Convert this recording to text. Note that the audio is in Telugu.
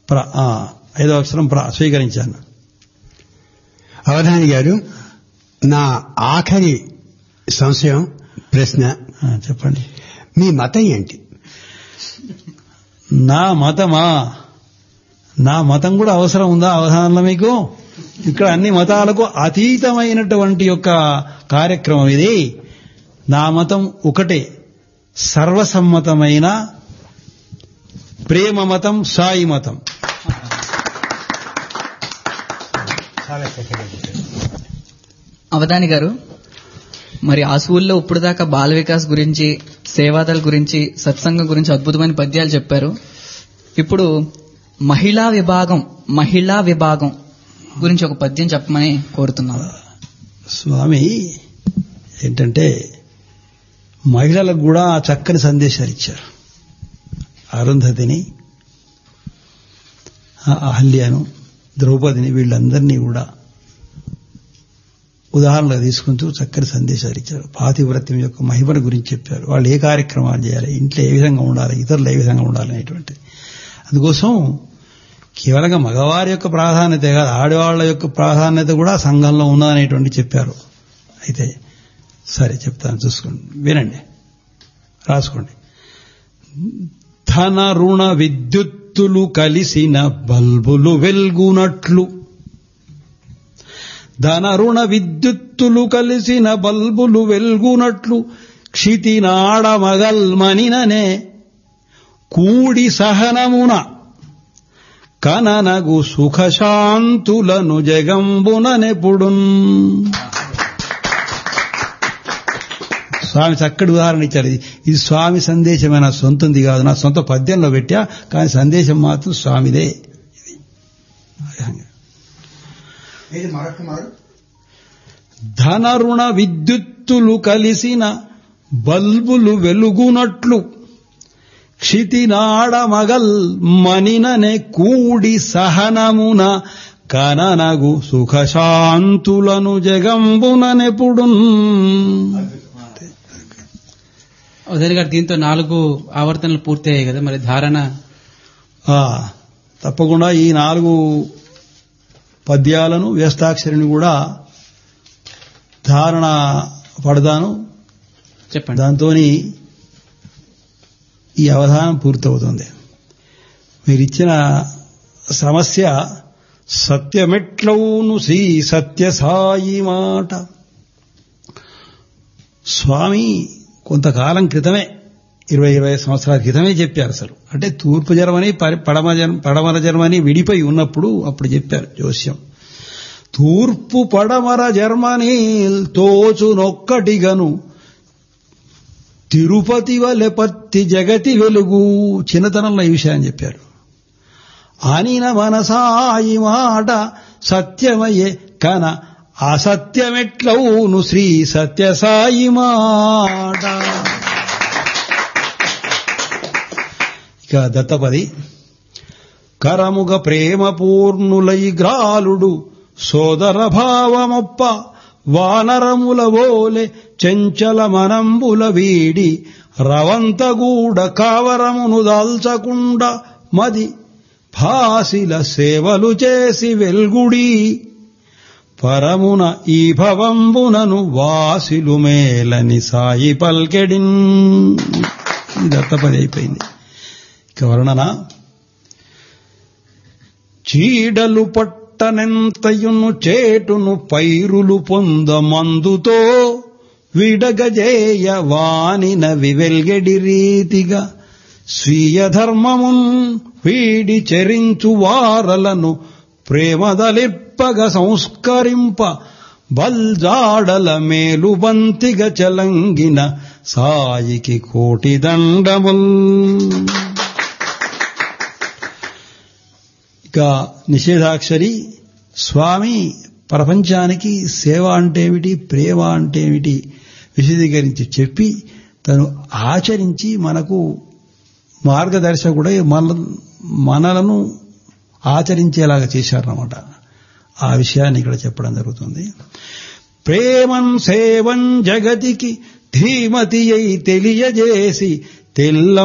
ప్ర ఆ, ఐదో అక్షరం ప్ర స్వీకరించాను అవధాని గారు నా ఆఖరి సంశయం ప్రశ్న ఆ, చెప్పండి మీ మతం ఏంటి నా మతమా నా మతం కూడా అవసరం ఉందా అవధానంలో మీకు ఇక్కడ అన్ని మతాలకు అతీతమైనటువంటి యొక్క కార్యక్రమం ఇది నా మతం ఒకటే సర్వసమ్మతమైన ప్రేమ మతం సాయి మతం అవధాని గారు మరి ఆ స్కూల్లో ఇప్పుడు దాకా బాల వికాస్ గురించి సేవాదల్ గురించి సత్సంగం గురించి అద్భుతమైన పద్యాలు చెప్పారు ఇప్పుడు మహిళా విభాగం మహిళా విభాగం గురించి ఒక పద్యం చెప్పమని కోరుతున్నాను స్వామి ఏంటంటే మహిళలకు కూడా చక్కని సందేశాలు ఇచ్చారు అరుంధతిని ఆ అహల్యను ద్రౌపదిని వీళ్ళందరినీ కూడా ఉదాహరణగా తీసుకుంటూ చక్కని సందేశాలు ఇచ్చారు పాతివ్రత్యం యొక్క మహిమను గురించి చెప్పారు వాళ్ళు ఏ కార్యక్రమాలు చేయాలి ఇంట్లో ఏ విధంగా ఉండాలి ఇతరులు ఏ విధంగా ఉండాలి అనేటువంటి అందుకోసం కేవలంగా మగవారి యొక్క ప్రాధాన్యత కాదు ఆడవాళ్ల యొక్క ప్రాధాన్యత కూడా సంఘంలో ఉన్నదనేటువంటి చెప్పారు అయితే సరే చెప్తాను చూసుకోండి వినండి రాసుకోండి ధన రుణ విద్యుత్తులు కలిసిన బల్బులు వెల్గునట్లు ధన రుణ విద్యుత్తులు కలిసిన బల్బులు వెల్గునట్లు క్షితినాడ మగల్మనిననే కూడి సహనమున కననగు సుఖశాంతులను జగంబుననెపుడున్ స్వామి చక్కటి ఉదాహరణ ఇచ్చాడు ఇది ఇది స్వామి సందేశమే నా సొంతంది కాదు నా సొంత పద్యంలో పెట్టా కానీ సందేశం మాత్రం స్వామిదే ఇది ధన రుణ విద్యుత్తులు కలిసిన బల్బులు వెలుగునట్లు క్షితినాడ మగల్ మనిననే కూడి సహనమున కననగు సుఖశాంతులను జగంబుననెప్పుడు అవధాని గారు దీంతో నాలుగు ఆవర్తనలు పూర్తయ్యాయి కదా మరి ధారణ తప్పకుండా ఈ నాలుగు పద్యాలను వ్యస్తాక్షరిని కూడా ధారణ పడతాను చెప్పండి దాంతో ఈ అవధానం పూర్తవుతుంది మీరిచ్చిన సమస్య సత్యమెట్లవును శ్రీ సత్యసాయి మాట స్వామి కొంతకాలం క్రితమే ఇరవై ఇరవై సంవత్సరాల క్రితమే చెప్పారు అసలు అంటే తూర్పు జర్మనీ పరి- పడమ జర్మ- పడమర జర్మనీ విడిపోయి ఉన్నప్పుడు అప్పుడు చెప్పారు జోస్యం తూర్పు పడమర జర్మనీ తోచునొక్కటిగను తిరుపతి వలె పత్తి జగతి వెలుగు చిన్నతనంలో ఈ విషయాన్ని చెప్పారు అనిన మనసాయి మాట సత్యమయ్యే కన అసత్యమెట్లవును శ్రీ సత్యసాయి మాట ఇక దత్తపది కరముగ ప్రేమ పూర్ణులై గ్రాలుడు సోదర భావమొప్ప వానరముల ఓలె చెంచల మనంబుల వీడి రవంతగూడ కావరమును దాల్చకుండ మది భాసిల సేవలు చేసి వెల్గుడి పరమున ఈ భవంబునను వాసిలు మేలని సాయి పల్కెడిన్ ఈ దత్తపది అయిపోయింది ఇక వర్ణన చీడలు పట్టనెంతయును చేటును పైరులు పొంద మందుతో విడగజేయ వానిన వివెల్గెడి రీతిగా స్వీయ ధర్మమున్ వీడి చెరించు వారలను ప్రేమదలిప్పగ సంస్కరింప బల్జాడల మేలు బంతిగ చలంగిన సాయికి కోటి దండముల్ ఇక నిషేధాక్షరి స్వామి ప్రపంచానికి సేవ అంటే ఏమిటి ప్రేమ అంటే ఏమిటి విశదీకరించి చెప్పి తను ఆచరించి మనకు మార్గదర్శకుడై మన మనలను ఆచరించేలాగా చేశారన్నమాట ఆ విషయాన్ని ఇక్కడ చెప్పడం జరుగుతుంది ప్రేమం సేవం జగతికి ధీమతి అయి తెలియజేసి తెల్ల